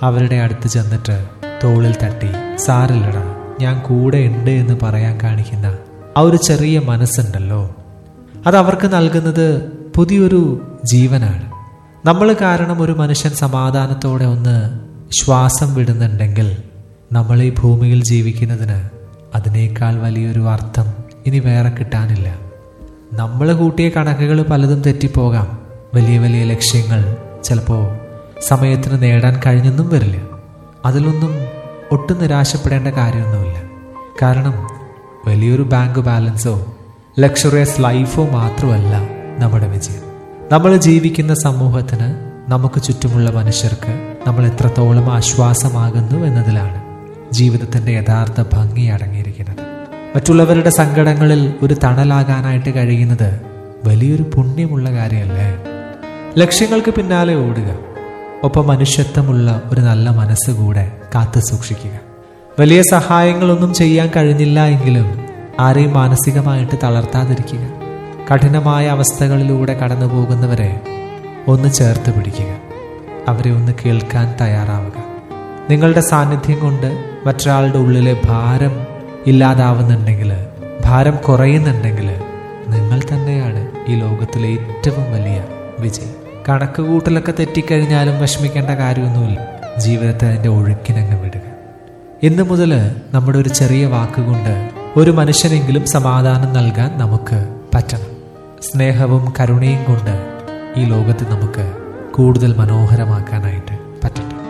അവരുടെ അടുത്ത് ചെന്നിട്ട് തോളിൽ തട്ടി സാരല്ലടാ ഞാൻ കൂടെ ഉണ്ട് എന്ന് പറയാൻ കാണിക്കുന്ന ആ ഒരു ചെറിയ മനസ്സുണ്ടല്ലോ അത് അവർക്ക് നൽകുന്നത് പുതിയൊരു ജീവനാണ് നമ്മൾ കാരണം ഒരു മനുഷ്യൻ സമാധാനത്തോടെ ഒന്ന് ശ്വാസം വിടുന്നുണ്ടെങ്കിൽ നമ്മൾ ഈ ഭൂമിയിൽ ജീവിക്കുന്നതിന് അതിനേക്കാൾ വലിയൊരു അർത്ഥം ഇനി വേറെ കിട്ടാനില്ല നമ്മൾ കൂട്ടിയ കണക്കുകൾ പലതും തെറ്റിപ്പോകാം വലിയ വലിയ ലക്ഷ്യങ്ങൾ ചിലപ്പോൾ സമയത്തിന് നേടാൻ കഴിഞ്ഞെന്നും വരില്ല അതിലൊന്നും ഒട്ടും നിരാശപ്പെടേണ്ട കാര്യമൊന്നുമില്ല കാരണം വലിയൊരു ബാങ്ക് ബാലൻസോ ലക്ഷറിയസ് ലൈഫോ മാത്രമല്ല നമ്മുടെ വിജയം നമ്മൾ ജീവിക്കുന്ന സമൂഹത്തിന് നമുക്ക് ചുറ്റുമുള്ള മനുഷ്യർക്ക് നമ്മൾ എത്രത്തോളം ആശ്വാസമാകുന്നു എന്നതിലാണ് ജീവിതത്തിന്റെ യഥാർത്ഥ ഭംഗി അടങ്ങിയിരിക്കുന്നത് മറ്റുള്ളവരുടെ സങ്കടങ്ങളിൽ ഒരു തണലാകാനായിട്ട് കഴിയുന്നത് വലിയൊരു പുണ്യമുള്ള കാര്യമല്ലേ ലക്ഷ്യങ്ങൾക്ക് പിന്നാലെ ഓടുക ഒപ്പം മനുഷ്യത്വമുള്ള ഒരു നല്ല മനസ്സ് കൂടെ കാത്തു സൂക്ഷിക്കുക വലിയ സഹായങ്ങളൊന്നും ചെയ്യാൻ കഴിഞ്ഞില്ല എങ്കിലും ആരെയും മാനസികമായിട്ട് തളർത്താതിരിക്കുക കഠിനമായ അവസ്ഥകളിലൂടെ കടന്നു പോകുന്നവരെ ഒന്ന് ചേർത്ത് പിടിക്കുക അവരെ ഒന്ന് കേൾക്കാൻ തയ്യാറാവുക നിങ്ങളുടെ സാന്നിധ്യം കൊണ്ട് മറ്റൊരാളുടെ ഉള്ളിലെ ഭാരം ഇല്ലാതാവുന്നുണ്ടെങ്കിൽ ഭാരം കുറയുന്നുണ്ടെങ്കിൽ നിങ്ങൾ തന്നെയാണ് ഈ ലോകത്തിലെ ഏറ്റവും വലിയ വിജയം കണക്ക് കൂട്ടലൊക്കെ തെറ്റിക്കഴിഞ്ഞാലും വിഷമിക്കേണ്ട കാര്യമൊന്നുമില്ല ജീവിതത്തെ അതിൻ്റെ ഒഴുക്കിനങ്ങ് വിടുക ഇന്നു മുതൽ നമ്മുടെ ഒരു ചെറിയ വാക്കുകൊണ്ട് ഒരു മനുഷ്യനെങ്കിലും സമാധാനം നൽകാൻ നമുക്ക് പറ്റണം സ്നേഹവും കരുണയും കൊണ്ട് ഈ ലോകത്തെ നമുക്ക് കൂടുതൽ മനോഹരമാക്കാനായിട്ട് പറ്റട്ടെ